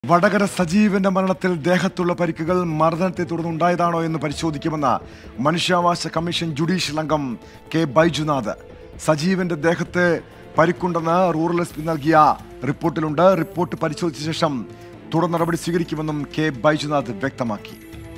വടകര സജീവന്റെ മരണത്തിൽ ദേഹത്തുള്ള പരിക്കുകൾ മർദ്ദനത്തെ തുടർന്നുണ്ടായതാണോ എന്ന് പരിശോധിക്കുമെന്ന് മനുഷ്യാവകാശ കമ്മീഷൻ ജുഡീഷ്യൽ അംഗം കെ ബൈജുനാഥ് സജീവന്റെ ദേഹത്ത് പരിക്കുണ്ടെന്ന് റൂറൽ എസ് പി നൽകിയ റിപ്പോർട്ടിലുണ്ട് റിപ്പോർട്ട് പരിശോധിച്ച ശേഷം തുടർ നടപടി സ്വീകരിക്കുമെന്നും കെ ബൈജുനാഥ് വ്യക്തമാക്കി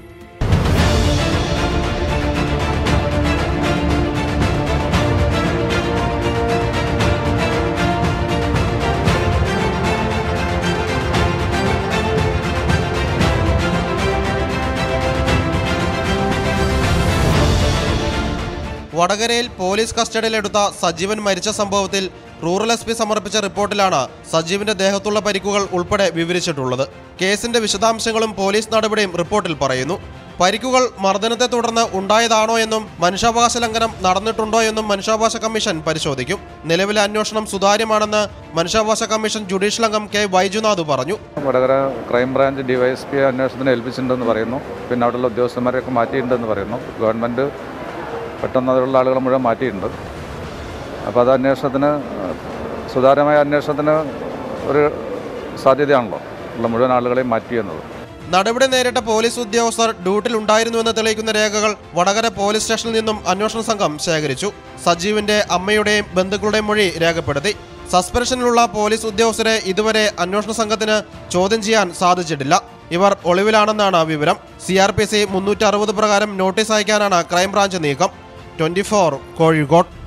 വടകരയിൽ പോലീസ് കസ്റ്റഡിയിലെടുത്ത സജീവൻ മരിച്ച സംഭവത്തിൽ റൂറൽ എസ് പി സമർപ്പിച്ച റിപ്പോർട്ടിലാണ് സജീവിന്റെ ദേഹത്തുള്ള പരിക്കുകൾ ഉൾപ്പെടെ വിവരിച്ചിട്ടുള്ളത് കേസിന്റെ വിശദാംശങ്ങളും പോലീസ് നടപടിയും റിപ്പോർട്ടിൽ പറയുന്നു പരിക്കുകൾ മർദ്ദനത്തെ തുടർന്ന് ഉണ്ടായതാണോ എന്നും മനുഷ്യാവകാശ ലംഘനം നടന്നിട്ടുണ്ടോ എന്നും മനുഷ്യാവകാശ കമ്മീഷൻ പരിശോധിക്കും നിലവിലെ അന്വേഷണം സുതാര്യമാണെന്ന് മനുഷ്യാവകാശ കമ്മീഷൻ ജുഡീഷ്യൽ അംഗം കെ വൈജുനാഥ് പറഞ്ഞു വടകര ക്രൈംബ്രാഞ്ച് ഡിവൈഎസ്പി അന്വേഷണത്തിന് ഏൽപ്പിച്ചിട്ടുണ്ടെന്ന് പറയുന്നു പിന്നെ അവിടെയുള്ള ഉദ്യോഗസ്ഥന്മാരെയൊക്കെ മാറ്റിയിട്ടുണ്ടെന്ന് പറയുന്നു ഗവൺമെൻറ് പെട്ടെന്ന് അതിലുള്ള ആളുകളെ മുഴുവൻ മാറ്റിയിട്ടുണ്ട് അപ്പോൾ അത് അന്വേഷണത്തിന് സുതാര്യമായ അന്വേഷണത്തിന് ഒരു സാധ്യതയാണല്ലോ ഉള്ള മുഴുവൻ ആളുകളെയും മാറ്റി എന്നത് നടപടി നേരിട്ട പോലീസ് ഉദ്യോഗസ്ഥർ ഡ്യൂട്ടിലുണ്ടായിരുന്നുവെന്ന് തെളിയിക്കുന്ന രേഖകൾ വടകര പോലീസ് സ്റ്റേഷനിൽ നിന്നും അന്വേഷണ സംഘം ശേഖരിച്ചു സജീവിന്റെ അമ്മയുടെയും ബന്ധുക്കളുടെയും മൊഴി രേഖപ്പെടുത്തി സസ്പെൻഷനിലുള്ള പോലീസ് ഉദ്യോഗസ്ഥരെ ഇതുവരെ അന്വേഷണ സംഘത്തിന് ചോദ്യം ചെയ്യാൻ സാധിച്ചിട്ടില്ല ഇവർ ഒളിവിലാണെന്നാണ് വിവരം സി ആർ പി സി മുന്നൂറ്റി അറുപത് പ്രകാരം നോട്ടീസ് അയക്കാനാണ് ക്രൈംബ്രാഞ്ച് നീക്കം ട്വന്റി ഫോർ കോഴിക്കോട്